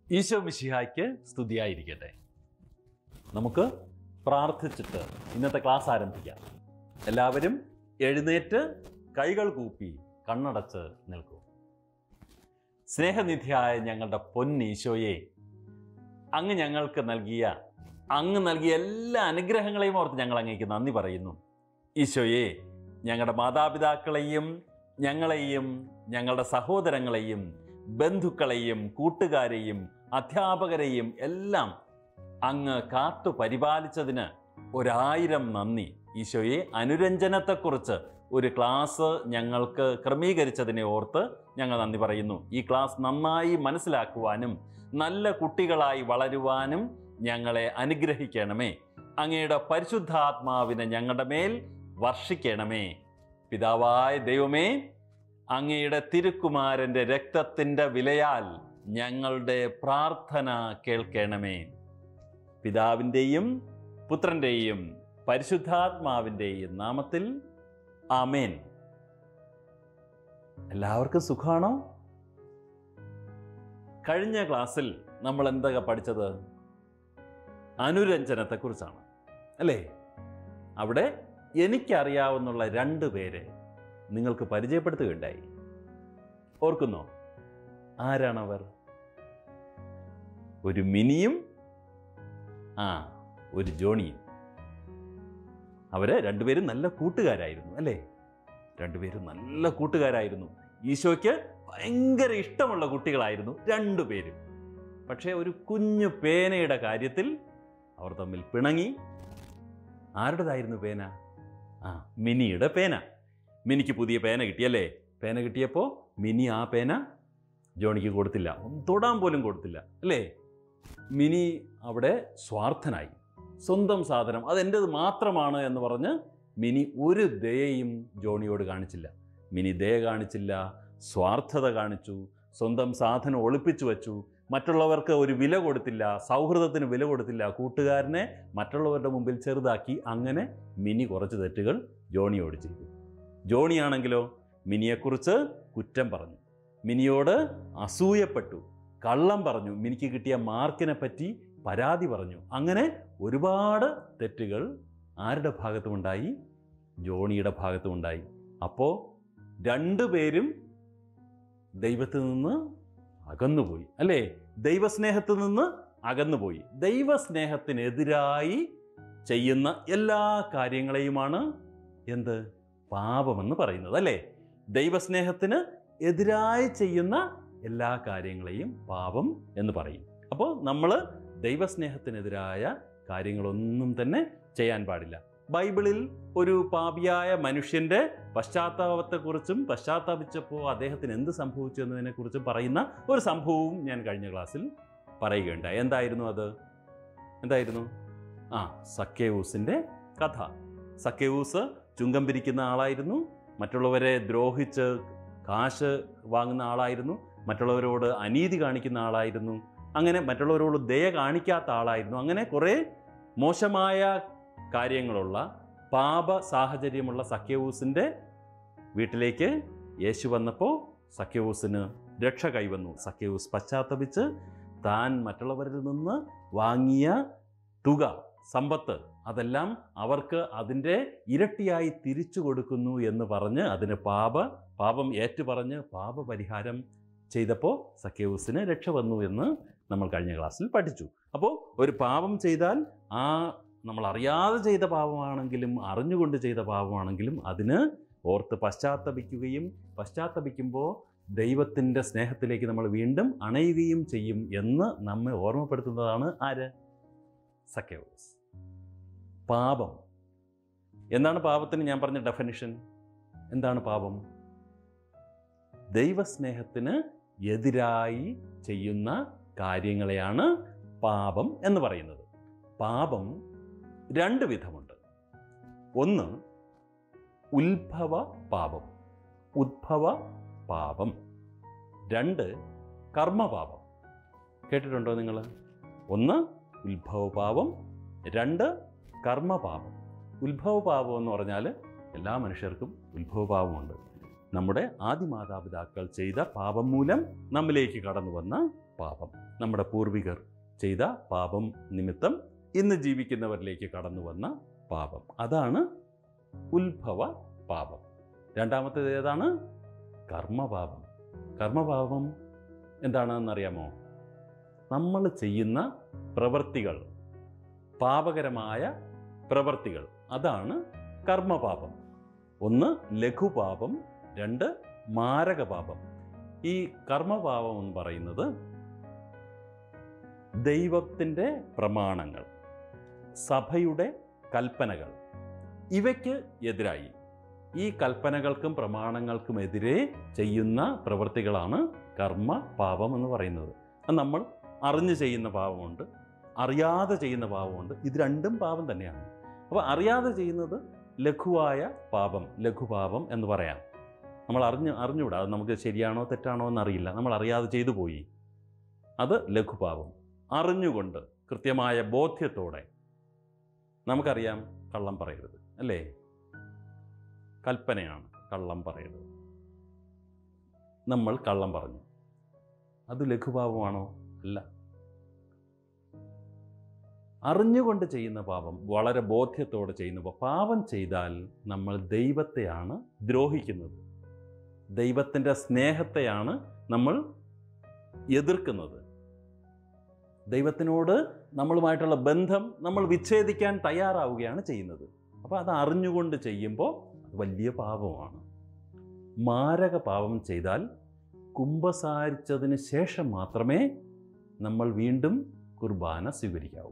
ഈശോ മിശിഹായ്ക്ക് സ്തുതിയായിരിക്കട്ടെ നമുക്ക് പ്രാർത്ഥിച്ചിട്ട് ഇന്നത്തെ ക്ലാസ് ആരംഭിക്കാം എല്ലാവരും എഴുന്നേറ്റ് കൈകൾ കൂപ്പി കണ്ണടച്ച് നിൽക്കൂ സ്നേഹനിധിയായ ഞങ്ങളുടെ പൊന്നീശോയെ അങ്ങ് ഞങ്ങൾക്ക് നൽകിയ അങ്ങ് നൽകിയ എല്ലാ അനുഗ്രഹങ്ങളെയും ഓർത്ത് ഞങ്ങൾ അങ്ങേക്ക് നന്ദി പറയുന്നു ഈശോയെ ഞങ്ങളുടെ മാതാപിതാക്കളെയും ഞങ്ങളെയും ഞങ്ങളുടെ സഹോദരങ്ങളെയും ബന്ധുക്കളെയും കൂട്ടുകാരെയും അധ്യാപകരെയും എല്ലാം അങ്ങ് കാത്തു പരിപാലിച്ചതിന് ഒരായിരം നന്ദി ഈശോയെ അനുരഞ്ജനത്തെക്കുറിച്ച് ഒരു ക്ലാസ് ഞങ്ങൾക്ക് ക്രമീകരിച്ചതിനെ ഓർത്ത് ഞങ്ങൾ നന്ദി പറയുന്നു ഈ ക്ലാസ് നന്നായി മനസ്സിലാക്കുവാനും നല്ല കുട്ടികളായി വളരുവാനും ഞങ്ങളെ അനുഗ്രഹിക്കണമേ അങ്ങയുടെ പരിശുദ്ധാത്മാവിനെ ഞങ്ങളുടെ മേൽ വർഷിക്കണമേ പിതാവായ ദൈവമേ അങ്ങയുടെ തിരുക്കുമാരൻ്റെ രക്തത്തിൻ്റെ വിലയാൽ ഞങ്ങളുടെ പ്രാർത്ഥന കേൾക്കണമേ പിതാവിൻ്റെയും പുത്രൻ്റെയും പരിശുദ്ധാത്മാവിൻ്റെയും നാമത്തിൽ ആമേൻ എല്ലാവർക്കും സുഖമാണോ കഴിഞ്ഞ ക്ലാസ്സിൽ നമ്മൾ എന്തൊക്കെ പഠിച്ചത് അനുരഞ്ജനത്തെക്കുറിച്ചാണ് അല്ലേ അവിടെ എനിക്കറിയാവുന്നുള്ള രണ്ട് പേരെ നിങ്ങൾക്ക് പരിചയപ്പെടുത്തുകയുണ്ടായി ഓർക്കുന്നോ ആരാണവർ ഒരു മിനിയും ആ ഒരു ജോണിയും അവര് രണ്ടുപേരും നല്ല കൂട്ടുകാരായിരുന്നു അല്ലേ രണ്ടുപേരും നല്ല കൂട്ടുകാരായിരുന്നു ഈശോയ്ക്ക് ഭയങ്കര ഇഷ്ടമുള്ള കുട്ടികളായിരുന്നു രണ്ടുപേരും പക്ഷേ ഒരു കുഞ്ഞു പേനയുടെ കാര്യത്തിൽ അവർ തമ്മിൽ പിണങ്ങി ആരുടേതായിരുന്നു പേന ആ മിനിയുടെ പേന മിനിക്ക് പുതിയ പേന കിട്ടിയല്ലേ പേന കിട്ടിയപ്പോൾ മിനി ആ പേന ജോണിക്ക് കൊടുത്തില്ല ഒന്ന് തൊടാൻ പോലും കൊടുത്തില്ല അല്ലേ മിനി അവിടെ സ്വാർത്ഥനായി സ്വന്തം സാധനം അതെൻ്റെത് മാത്രമാണ് എന്ന് പറഞ്ഞ് മിനി ഒരു ദയയും ജോണിയോട് കാണിച്ചില്ല മിനി ദയ കാണിച്ചില്ല സ്വാർത്ഥത കാണിച്ചു സ്വന്തം സാധനം ഒളിപ്പിച്ചു വച്ചു മറ്റുള്ളവർക്ക് ഒരു വില കൊടുത്തില്ല സൗഹൃദത്തിന് വില കൊടുത്തില്ല കൂട്ടുകാരനെ മറ്റുള്ളവരുടെ മുമ്പിൽ ചെറുതാക്കി അങ്ങനെ മിനി കുറച്ച് തെറ്റുകൾ ജോണിയോട് ചെയ്തു ജോണിയാണെങ്കിലോ മിനിയെക്കുറിച്ച് കുറ്റം പറഞ്ഞു മിനിയോട് അസൂയപ്പെട്ടു കള്ളം പറഞ്ഞു മിനിക്ക് കിട്ടിയ മാർക്കിനെ പറ്റി പരാതി പറഞ്ഞു അങ്ങനെ ഒരുപാട് തെറ്റുകൾ ആരുടെ ഭാഗത്തുമുണ്ടായി ജോണിയുടെ ഭാഗത്തുമുണ്ടായി അപ്പോൾ രണ്ടുപേരും ദൈവത്തിൽ നിന്ന് അകന്നുപോയി അല്ലേ ദൈവസ്നേഹത്തിൽ നിന്ന് അകന്നുപോയി ദൈവസ്നേഹത്തിനെതിരായി ചെയ്യുന്ന എല്ലാ കാര്യങ്ങളെയുമാണ് എന്ത് പാപമെന്ന് പറയുന്നത് അല്ലേ ദൈവസ്നേഹത്തിന് എതിരായി ചെയ്യുന്ന എല്ലാ കാര്യങ്ങളെയും പാപം എന്ന് പറയും അപ്പോൾ നമ്മൾ ദൈവസ്നേഹത്തിനെതിരായ കാര്യങ്ങളൊന്നും തന്നെ ചെയ്യാൻ പാടില്ല ബൈബിളിൽ ഒരു പാപിയായ മനുഷ്യന്റെ പശ്ചാത്താപത്തെക്കുറിച്ചും പശ്ചാത്താപിച്ചപ്പോൾ അദ്ദേഹത്തിന് എന്ത് സംഭവിച്ചു എന്നതിനെക്കുറിച്ചും പറയുന്ന ഒരു സംഭവവും ഞാൻ കഴിഞ്ഞ ക്ലാസ്സിൽ പറയുകയുണ്ടായി എന്തായിരുന്നു അത് എന്തായിരുന്നു ആ സക്കേവൂസിൻ്റെ കഥ സക്കേവൂസ് ചുങ്കം പിരിക്കുന്ന ആളായിരുന്നു മറ്റുള്ളവരെ ദ്രോഹിച്ച് കാശ് വാങ്ങുന്ന ആളായിരുന്നു മറ്റുള്ളവരോട് അനീതി കാണിക്കുന്ന ആളായിരുന്നു അങ്ങനെ മറ്റുള്ളവരോട് ദയ കാണിക്കാത്ത ആളായിരുന്നു അങ്ങനെ കുറേ മോശമായ കാര്യങ്ങളുള്ള പാപ സാഹചര്യമുള്ള സഖ്യവൂസിൻ്റെ വീട്ടിലേക്ക് യേശു വന്നപ്പോൾ സഖ്യവൂസിന് രക്ഷ കൈവന്നു സഖ്യവൂസ് പശ്ചാത്തപിച്ച് താൻ മറ്റുള്ളവരിൽ നിന്ന് വാങ്ങിയ തുക സമ്പത്ത് അതെല്ലാം അവർക്ക് അതിൻ്റെ ഇരട്ടിയായി തിരിച്ചു കൊടുക്കുന്നു എന്ന് പറഞ്ഞ് അതിന് പാപ പാപം ഏറ്റുപറഞ്ഞ് പാപപരിഹാരം ചെയ്തപ്പോൾ സഖ്യവൂസിന് രക്ഷ വന്നു എന്ന് നമ്മൾ കഴിഞ്ഞ ക്ലാസ്സിൽ പഠിച്ചു അപ്പോൾ ഒരു പാപം ചെയ്താൽ ആ നമ്മൾ അറിയാതെ ചെയ്ത പാപമാണെങ്കിലും അറിഞ്ഞുകൊണ്ട് ചെയ്ത പാപമാണെങ്കിലും അതിന് ഓർത്ത് പശ്ചാത്തപിക്കുകയും പശ്ചാത്തപിക്കുമ്പോൾ ദൈവത്തിൻ്റെ സ്നേഹത്തിലേക്ക് നമ്മൾ വീണ്ടും അണയുകയും ചെയ്യും എന്ന് നമ്മെ ഓർമ്മപ്പെടുത്തുന്നതാണ് ആര് സക്കേവൂസ് പാപം എന്താണ് പാപത്തിന് ഞാൻ പറഞ്ഞ ഡെഫിനിഷൻ എന്താണ് പാപം ദൈവസ്നേഹത്തിന് എതിരായി ചെയ്യുന്ന കാര്യങ്ങളെയാണ് പാപം എന്ന് പറയുന്നത് പാപം രണ്ട് വിധമുണ്ട് ഒന്ന് ഉത്ഭവ പാപം ഉദ്ഭവ പാപം രണ്ട് കർമ്മപാപം കേട്ടിട്ടുണ്ടോ നിങ്ങൾ ഒന്ന് ഉത്ഭവപാപം രണ്ട് കർമ്മപാപം ഉത്ഭവപാപം എന്ന് പറഞ്ഞാൽ എല്ലാ മനുഷ്യർക്കും ഉത്ഭവപാപമുണ്ട് നമ്മുടെ ആദിമാതാപിതാക്കൾ ചെയ്ത പാപം മൂലം നമ്മിലേക്ക് കടന്നു വന്ന പാപം നമ്മുടെ പൂർവികർ ചെയ്ത പാപം നിമിത്തം ഇന്ന് ജീവിക്കുന്നവരിലേക്ക് കടന്നു വന്ന പാപം അതാണ് ഉത്ഭവ പാപം രണ്ടാമത്തേത് ഏതാണ് കർമ്മപാപം കർമ്മപാപം എന്താണെന്നറിയാമോ നമ്മൾ ചെയ്യുന്ന പ്രവൃത്തികൾ പാപകരമായ പ്രവൃത്തികൾ അതാണ് കർമ്മപാപം ഒന്ന് ലഘുപാപം രണ്ട് മാരകപാപം ഈ കർമ്മപാപം എന്ന് പറയുന്നത് ദൈവത്തിൻ്റെ പ്രമാണങ്ങൾ സഭയുടെ കൽപ്പനകൾ ഇവയ്ക്ക് എതിരായി ഈ കൽപ്പനകൾക്കും പ്രമാണങ്ങൾക്കും എതിരെ ചെയ്യുന്ന പ്രവൃത്തികളാണ് കർമ്മ പാപം എന്ന് പറയുന്നത് അത് നമ്മൾ അറിഞ്ഞു ചെയ്യുന്ന പാപമുണ്ട് അറിയാതെ ചെയ്യുന്ന പാപമുണ്ട് ഇത് രണ്ടും പാപം തന്നെയാണ് അപ്പോൾ അറിയാതെ ചെയ്യുന്നത് ലഘുവായ പാപം ലഘുപാപം എന്ന് പറയാം നമ്മൾ അറിഞ്ഞ് അറിഞ്ഞുകൂടാ അത് നമുക്ക് ശരിയാണോ തെറ്റാണോ എന്നറിയില്ല നമ്മൾ അറിയാതെ ചെയ്തു പോയി അത് ലഘുപാപം അറിഞ്ഞുകൊണ്ട് കൃത്യമായ ബോധ്യത്തോടെ നമുക്കറിയാം കള്ളം പറയരുത് അല്ലേ കൽപ്പനയാണ് കള്ളം പറയരുത് നമ്മൾ കള്ളം പറഞ്ഞു അത് ലഘുപാപമാണോ അല്ല അറിഞ്ഞുകൊണ്ട് ചെയ്യുന്ന പാപം വളരെ ബോധ്യത്തോടെ ചെയ്യുന്ന പാപം. പാപം ചെയ്താൽ നമ്മൾ ദൈവത്തെയാണ് ദ്രോഹിക്കുന്നത് ദൈവത്തിൻ്റെ സ്നേഹത്തെയാണ് നമ്മൾ എതിർക്കുന്നത് ദൈവത്തിനോട് നമ്മളുമായിട്ടുള്ള ബന്ധം നമ്മൾ വിച്ഛേദിക്കാൻ തയ്യാറാവുകയാണ് ചെയ്യുന്നത് അപ്പോൾ അത് അറിഞ്ഞുകൊണ്ട് ചെയ്യുമ്പോൾ അത് വലിയ പാപമാണ് മാരക പാപം ചെയ്താൽ കുംഭസാരിച്ചതിന് ശേഷം മാത്രമേ നമ്മൾ വീണ്ടും കുർബാന സ്വീകരിക്കാവൂ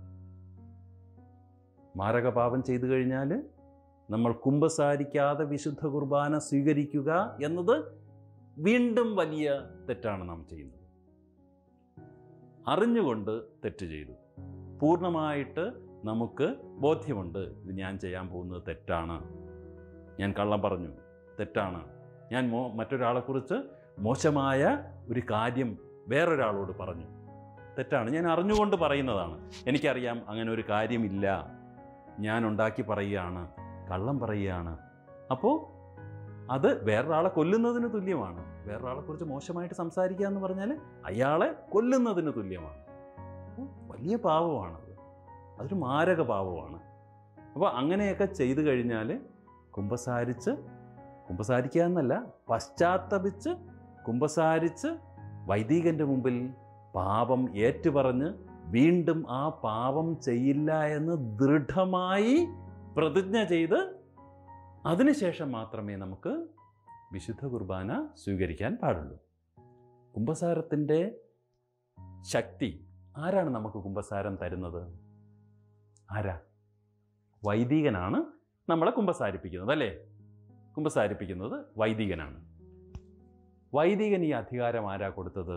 മാരകപാപം ചെയ്തു കഴിഞ്ഞാൽ നമ്മൾ കുംഭസാരിക്കാതെ വിശുദ്ധ കുർബാന സ്വീകരിക്കുക എന്നത് വീണ്ടും വലിയ തെറ്റാണ് നാം ചെയ്യുന്നത് അറിഞ്ഞുകൊണ്ട് തെറ്റ് ചെയ്തു പൂർണ്ണമായിട്ട് നമുക്ക് ബോധ്യമുണ്ട് ഇത് ഞാൻ ചെയ്യാൻ പോകുന്നത് തെറ്റാണ് ഞാൻ കള്ളം പറഞ്ഞു തെറ്റാണ് ഞാൻ മോ മറ്റൊരാളെക്കുറിച്ച് മോശമായ ഒരു കാര്യം വേറൊരാളോട് പറഞ്ഞു തെറ്റാണ് ഞാൻ അറിഞ്ഞുകൊണ്ട് പറയുന്നതാണ് എനിക്കറിയാം അങ്ങനെ ഒരു കാര്യമില്ല ഞാൻ ഉണ്ടാക്കി പറയുകയാണ് കള്ളം പറയുകയാണ് അപ്പോൾ അത് വേറൊരാളെ കൊല്ലുന്നതിന് തുല്യമാണ് വേറൊരാളെക്കുറിച്ച് മോശമായിട്ട് സംസാരിക്കുക എന്ന് പറഞ്ഞാൽ അയാളെ കൊല്ലുന്നതിന് തുല്യമാണ് അപ്പോൾ വലിയ പാവമാണത് അതൊരു മാരക പാവമാണ് അപ്പോൾ അങ്ങനെയൊക്കെ ചെയ്തു കഴിഞ്ഞാൽ കുമ്പസാരിച്ച് കുമ്പസാരിക്കുക എന്നല്ല പശ്ചാത്തപിച്ച് കുമ്പസാരിച്ച് വൈദികൻ്റെ മുമ്പിൽ പാപം ഏറ്റുപറഞ്ഞ് വീണ്ടും ആ പാപം ചെയ്യില്ല എന്ന് ദൃഢമായി പ്രതിജ്ഞ ചെയ്ത് അതിനുശേഷം മാത്രമേ നമുക്ക് വിശുദ്ധ കുർബാന സ്വീകരിക്കാൻ പാടുള്ളൂ കുംഭസാരത്തിൻ്റെ ശക്തി ആരാണ് നമുക്ക് കുംഭസാരം തരുന്നത് ആരാ വൈദികനാണ് നമ്മളെ കുംഭസാരിപ്പിക്കുന്നത് അല്ലേ കുംഭസാരിപ്പിക്കുന്നത് വൈദികനാണ് വൈദികൻ ഈ അധികാരം ആരാ കൊടുത്തത്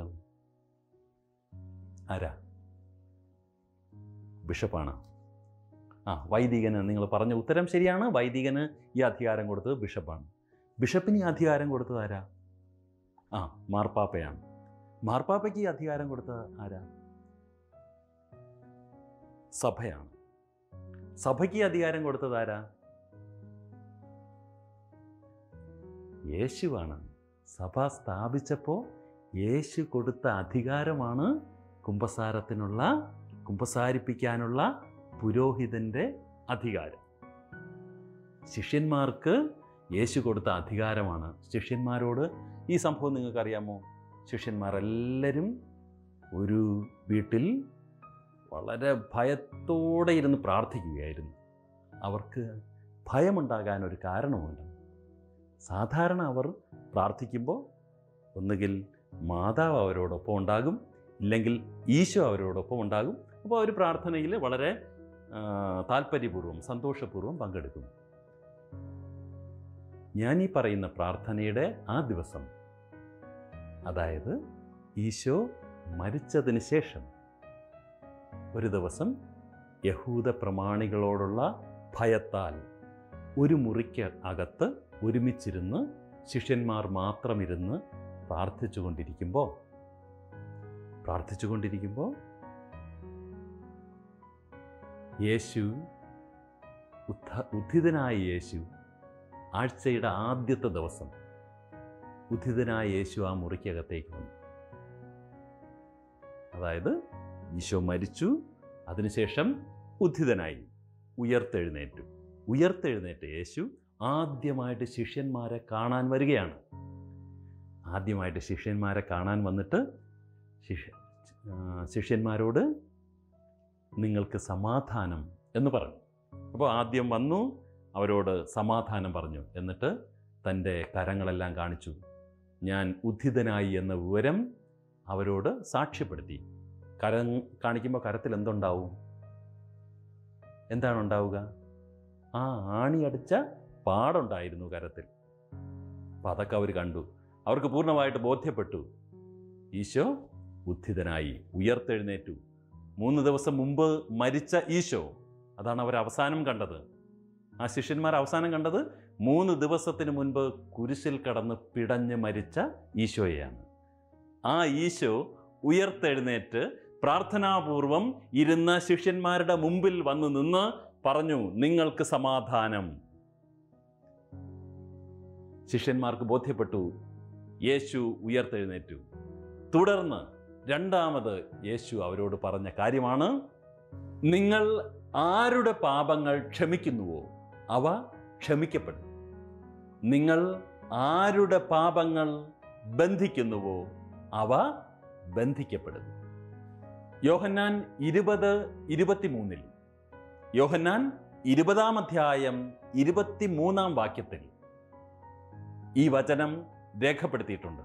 ആരാ ബിഷപ്പാണ് ആ വൈദികന് നിങ്ങൾ പറഞ്ഞ ഉത്തരം ശരിയാണ് വൈദികന് ഈ അധികാരം കൊടുത്തത് ബിഷപ്പാണ് ബിഷപ്പിന് ഈ അധികാരം കൊടുത്തത് ആരാ ആ മാർപ്പാപ്പയാണ് മാർപ്പാപ്പയ്ക്ക് ഈ അധികാരം കൊടുത്തത് ആരാ സഭയാണ് സഭയ്ക്ക് ഈ അധികാരം കൊടുത്തത് ആരാ യേശുവാണ് സഭ സ്ഥാപിച്ചപ്പോൾ യേശു കൊടുത്ത അധികാരമാണ് കുംഭസാരത്തിനുള്ള കുംഭസാരിപ്പിക്കാനുള്ള പുരോഹിതൻ്റെ അധികാരം ശിഷ്യന്മാർക്ക് യേശു കൊടുത്ത അധികാരമാണ് ശിഷ്യന്മാരോട് ഈ സംഭവം നിങ്ങൾക്കറിയാമോ ശിഷ്യന്മാരെല്ലാവരും ഒരു വീട്ടിൽ വളരെ ഭയത്തോടെ ഇരുന്ന് പ്രാർത്ഥിക്കുകയായിരുന്നു അവർക്ക് ഭയമുണ്ടാകാൻ ഒരു കാരണമുണ്ട് സാധാരണ അവർ പ്രാർത്ഥിക്കുമ്പോൾ ഒന്നുകിൽ മാതാവ് അവരോടൊപ്പം ഉണ്ടാകും ഇല്ലെങ്കിൽ ഈശോ അവരോടൊപ്പം ഉണ്ടാകും അപ്പോൾ അവർ പ്രാർത്ഥനയിൽ വളരെ ആ, താല്പര്യപൂർവ്വം സന്തോഷപൂർവ്വം പങ്കെടുക്കും ഞാൻ ഈ പറയുന്ന പ്രാർത്ഥനയുടെ ആ ദിവസം അതായത് ഈശോ മരിച്ചതിന് ശേഷം ഒരു ദിവസം യഹൂദ പ്രമാണികളോടുള്ള ഭയത്താൽ ഒരു മുറിക്ക് അകത്ത് ഒരുമിച്ചിരുന്ന് ശിഷ്യന്മാർ മാത്രമിരുന്ന് പ്രാർത്ഥിച്ചു കൊണ്ടിരിക്കുമ്പോൾ പ്രാർത്ഥിച്ചു കൊണ്ടിരിക്കുമ്പോൾ യേശു ഉത്ഥ ഉദ്ധിതനായ യേശു ആഴ്ചയുടെ ആദ്യത്തെ ദിവസം ഉദ്ധിതനായ യേശു ആ മുറിക്കകത്തേക്ക് വന്നു അതായത് ഈശോ മരിച്ചു അതിനുശേഷം ഉദ്ധിതനായി ഉയർത്തെഴുന്നേറ്റു ഉയർത്തെഴുന്നേറ്റ യേശു ആദ്യമായിട്ട് ശിഷ്യന്മാരെ കാണാൻ വരികയാണ് ആദ്യമായിട്ട് ശിഷ്യന്മാരെ കാണാൻ വന്നിട്ട് ശിഷ്യ ആ, ശിഷ്യന്മാരോട് നിങ്ങൾക്ക് സമാധാനം എന്ന് പറഞ്ഞു അപ്പോൾ ആദ്യം വന്നു അവരോട് സമാധാനം പറഞ്ഞു എന്നിട്ട് തൻ്റെ കരങ്ങളെല്ലാം കാണിച്ചു ഞാൻ ഉദ്ധിതനായി എന്ന വിവരം അവരോട് സാക്ഷ്യപ്പെടുത്തി കരം കാണിക്കുമ്പോൾ കരത്തിൽ എന്തുണ്ടാവും എന്താണ് ഉണ്ടാവുക ആ ആണിയടിച്ച പാടുണ്ടായിരുന്നു കരത്തിൽ അപ്പം അതൊക്കെ അവർ കണ്ടു അവർക്ക് പൂർണ്ണമായിട്ട് ബോധ്യപ്പെട്ടു ഈശോ ഉദ്ധിതനായി ഉയർത്തെഴുന്നേറ്റു മൂന്ന് ദിവസം മുമ്പ് മരിച്ച ഈശോ അതാണ് അവർ അവസാനം കണ്ടത് ആ ശിഷ്യന്മാർ അവസാനം കണ്ടത് മൂന്ന് ദിവസത്തിന് മുൻപ് കുരിശിൽ കടന്ന് പിടഞ്ഞ് മരിച്ച ഈശോയെയാണ് ആ ഈശോ ഉയർത്തെഴുന്നേറ്റ് പ്രാർത്ഥനാപൂർവം ഇരുന്ന ശിഷ്യന്മാരുടെ മുമ്പിൽ വന്ന് നിന്ന് പറഞ്ഞു നിങ്ങൾക്ക് സമാധാനം ശിഷ്യന്മാർക്ക് ബോധ്യപ്പെട്ടു യേശു ഉയർത്തെഴുന്നേറ്റു തുടർന്ന് രണ്ടാമത് യേശു അവരോട് പറഞ്ഞ കാര്യമാണ് നിങ്ങൾ ആരുടെ പാപങ്ങൾ ക്ഷമിക്കുന്നുവോ അവ ക്ഷമിക്കപ്പെടും നിങ്ങൾ ആരുടെ പാപങ്ങൾ ബന്ധിക്കുന്നുവോ അവ ബന്ധിക്കപ്പെടും യോഹന്നാൻ ഇരുപത് ഇരുപത്തിമൂന്നിൽ യോഹന്നാൻ ഇരുപതാം അധ്യായം ഇരുപത്തിമൂന്നാം വാക്യത്തിൽ ഈ വചനം രേഖപ്പെടുത്തിയിട്ടുണ്ട്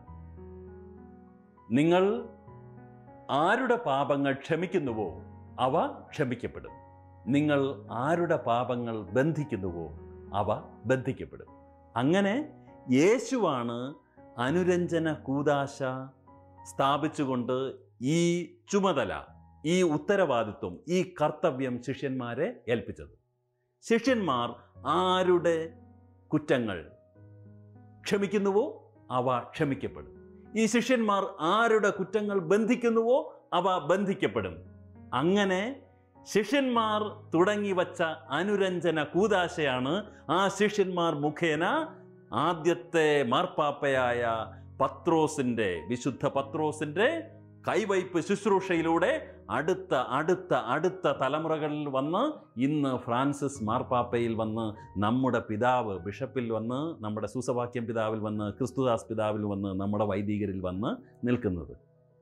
നിങ്ങൾ ആരുടെ പാപങ്ങൾ ക്ഷമിക്കുന്നുവോ അവ ക്ഷമിക്കപ്പെടും നിങ്ങൾ ആരുടെ പാപങ്ങൾ ബന്ധിക്കുന്നുവോ അവ ബന്ധിക്കപ്പെടും അങ്ങനെ യേശുവാണ് അനുരഞ്ജന കൂതാശ സ്ഥാപിച്ചുകൊണ്ട് ഈ ചുമതല ഈ ഉത്തരവാദിത്വം ഈ കർത്തവ്യം ശിഷ്യന്മാരെ ഏൽപ്പിച്ചത് ശിഷ്യന്മാർ ആരുടെ കുറ്റങ്ങൾ ക്ഷമിക്കുന്നുവോ അവ ക്ഷമിക്കപ്പെടും ഈ ശിഷ്യന്മാർ ആരുടെ കുറ്റങ്ങൾ ബന്ധിക്കുന്നുവോ അവ ബന്ധിക്കപ്പെടും അങ്ങനെ ശിഷ്യന്മാർ തുടങ്ങി വച്ച അനുരഞ്ജന കൂതാശയാണ് ആ ശിഷ്യന്മാർ മുഖേന ആദ്യത്തെ മാർപ്പാപ്പയായ പത്രോസിൻ്റെ വിശുദ്ധ പത്രോസിൻ്റെ കൈവയ്പ് ശുശ്രൂഷയിലൂടെ അടുത്ത അടുത്ത അടുത്ത തലമുറകളിൽ വന്ന് ഇന്ന് ഫ്രാൻസിസ് മാർപ്പാപ്പയിൽ വന്ന് നമ്മുടെ പിതാവ് ബിഷപ്പിൽ വന്ന് നമ്മുടെ സൂസവാക്യം പിതാവിൽ വന്ന് ക്രിസ്തുദാസ് പിതാവിൽ വന്ന് നമ്മുടെ വൈദികരിൽ വന്ന് നിൽക്കുന്നത്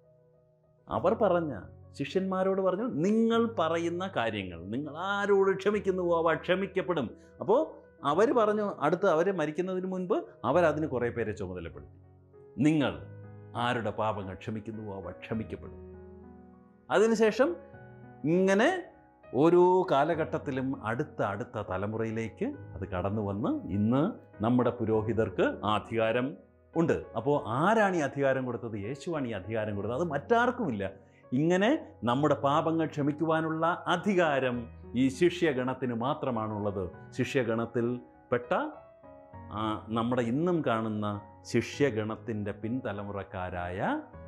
അവർ പറഞ്ഞ ശിഷ്യന്മാരോട് പറഞ്ഞു നിങ്ങൾ പറയുന്ന കാര്യങ്ങൾ നിങ്ങൾ ആരോട് ക്ഷമിക്കുന്നുവോ അവ ക്ഷമിക്കപ്പെടും അപ്പോൾ അവർ പറഞ്ഞു അടുത്ത് അവർ മരിക്കുന്നതിന് മുൻപ് അവരതിന് കുറേ പേരെ ചുമതലപ്പെടുത്തി നിങ്ങൾ ആരുടെ പാപങ്ങൾ ക്ഷമിക്കുന്നുവോ അവ ക്ഷമിക്കപ്പെടും അതിനുശേഷം ഇങ്ങനെ ഓരോ കാലഘട്ടത്തിലും അടുത്ത അടുത്ത തലമുറയിലേക്ക് അത് കടന്നു വന്ന് ഇന്ന് നമ്മുടെ പുരോഹിതർക്ക് ആ അധികാരം ഉണ്ട് അപ്പോൾ ആരാണ് ഈ അധികാരം കൊടുത്തത് യേശുവാണ് ഈ അധികാരം കൊടുത്തത് അത് മറ്റാർക്കുമില്ല ഇങ്ങനെ നമ്മുടെ പാപങ്ങൾ ക്ഷമിക്കുവാനുള്ള അധികാരം ഈ ശിഷ്യഗണത്തിന് മാത്രമാണുള്ളത് ശിഷ്യഗണത്തിൽ പെട്ട ആ, നമ്മുടെ ഇന്നും കാണുന്ന ശിഷ്യഗണത്തിൻ്റെ പിൻതലമുറക്കാരായ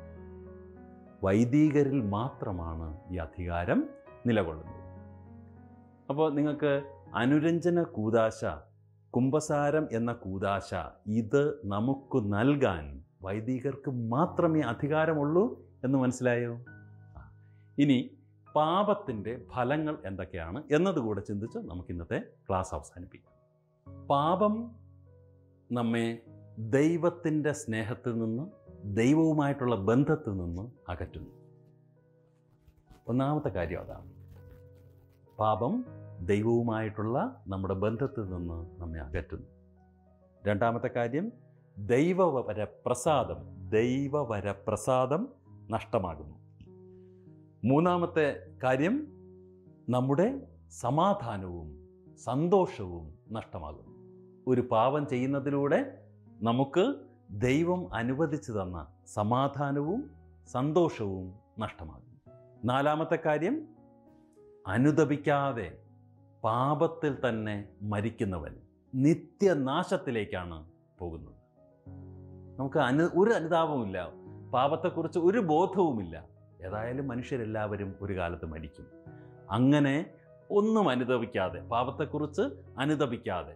വൈദികരിൽ മാത്രമാണ് ഈ അധികാരം നിലകൊള്ളുന്നത് അപ്പോൾ നിങ്ങൾക്ക് അനുരഞ്ജന കൂതാശ കുംഭസാരം എന്ന കൂതാശ ഇത് നമുക്ക് നൽകാൻ വൈദികർക്ക് മാത്രമേ അധികാരമുള്ളൂ എന്ന് മനസ്സിലായോ ആ. ഇനി പാപത്തിൻ്റെ ഫലങ്ങൾ എന്തൊക്കെയാണ് എന്നതുകൂടെ ചിന്തിച്ച് നമുക്ക് ഇന്നത്തെ ക്ലാസ് അവസാനിപ്പിക്കാം പാപം നമ്മെ ദൈവത്തിൻ്റെ സ്നേഹത്തിൽ നിന്ന് ദൈവവുമായിട്ടുള്ള ബന്ധത്തിൽ നിന്ന് അകറ്റുന്നു ഒന്നാമത്തെ കാര്യം അതാണ് പാപം ദൈവവുമായിട്ടുള്ള നമ്മുടെ ബന്ധത്തിൽ നിന്ന് നമ്മെ അകറ്റുന്നു രണ്ടാമത്തെ കാര്യം ദൈവവര പ്രസാദം ദൈവവര പ്രസാദം നഷ്ടമാകുന്നു മൂന്നാമത്തെ കാര്യം നമ്മുടെ സമാധാനവും സന്തോഷവും നഷ്ടമാകുന്നു ഒരു പാപം ചെയ്യുന്നതിലൂടെ നമുക്ക് ദൈവം അനുവദിച്ചു തന്ന സമാധാനവും സന്തോഷവും നഷ്ടമാകുന്നു നാലാമത്തെ കാര്യം അനുദപിക്കാതെ പാപത്തിൽ തന്നെ മരിക്കുന്നവൻ നിത്യനാശത്തിലേക്കാണ് പോകുന്നത് നമുക്ക് അനു ഒരു അനുതാപവുമില്ല പാപത്തെക്കുറിച്ച് ഒരു ബോധവുമില്ല ഏതായാലും മനുഷ്യരെല്ലാവരും ഒരു കാലത്ത് മരിക്കും അങ്ങനെ ഒന്നും അനുദപിക്കാതെ പാപത്തെക്കുറിച്ച് അനുദപിക്കാതെ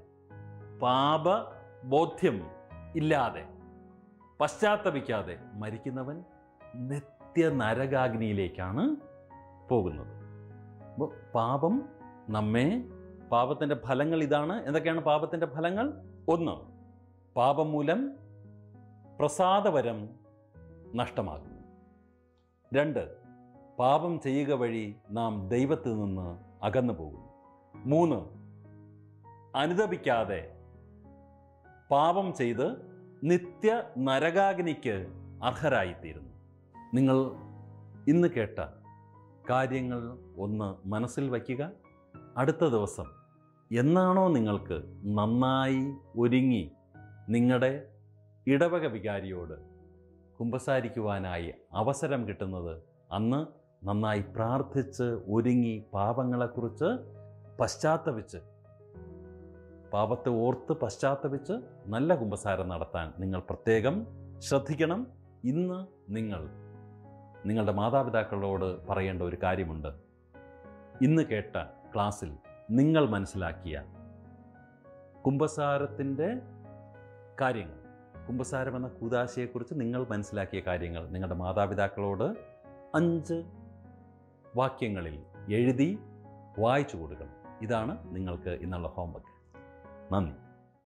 പാപബോധ്യം ഇല്ലാതെ പശ്ചാത്തപിക്കാതെ മരിക്കുന്നവൻ നിത്യ നരകാഗ്നിയിലേക്കാണ് പോകുന്നത് അപ്പോൾ പാപം നമ്മെ പാപത്തിൻ്റെ ഫലങ്ങൾ ഇതാണ് എന്തൊക്കെയാണ് പാപത്തിൻ്റെ ഫലങ്ങൾ ഒന്ന് പാപം മൂലം പ്രസാദവരം നഷ്ടമാകുന്നു രണ്ട് പാപം ചെയ്യുക വഴി നാം ദൈവത്തിൽ നിന്ന് അകന്നു പോകുന്നു മൂന്ന് അനുദപിക്കാതെ പാപം ചെയ്ത് നിത്യ നരകാഗ്നിക്ക് അർഹരായിത്തീരുന്നു നിങ്ങൾ ഇന്ന് കേട്ട കാര്യങ്ങൾ ഒന്ന് മനസ്സിൽ വയ്ക്കുക അടുത്ത ദിവസം എന്നാണോ നിങ്ങൾക്ക് നന്നായി ഒരുങ്ങി നിങ്ങളുടെ ഇടവക വികാരിയോട് കുമ്പസാരിക്കുവാനായി അവസരം കിട്ടുന്നത് അന്ന് നന്നായി പ്രാർത്ഥിച്ച് ഒരുങ്ങി പാപങ്ങളെക്കുറിച്ച് പശ്ചാത്തപിച്ച് പാപത്തെ ഓർത്ത് പശ്ചാത്തപിച്ച് നല്ല കുമ്പസാരം നടത്താൻ നിങ്ങൾ പ്രത്യേകം ശ്രദ്ധിക്കണം ഇന്ന് നിങ്ങൾ നിങ്ങളുടെ മാതാപിതാക്കളോട് പറയേണ്ട ഒരു കാര്യമുണ്ട് ഇന്ന് കേട്ട ക്ലാസ്സിൽ നിങ്ങൾ മനസ്സിലാക്കിയ കുംഭസാരത്തിൻ്റെ കാര്യങ്ങൾ കുംഭസാരം എന്ന കൂതാശയെക്കുറിച്ച് നിങ്ങൾ മനസ്സിലാക്കിയ കാര്യങ്ങൾ നിങ്ങളുടെ മാതാപിതാക്കളോട് അഞ്ച് വാക്യങ്ങളിൽ എഴുതി വായിച്ചു കൊടുക്കണം ഇതാണ് നിങ്ങൾക്ക് ഇന്നുള്ള ഹോംവർക്ക് നന്ദി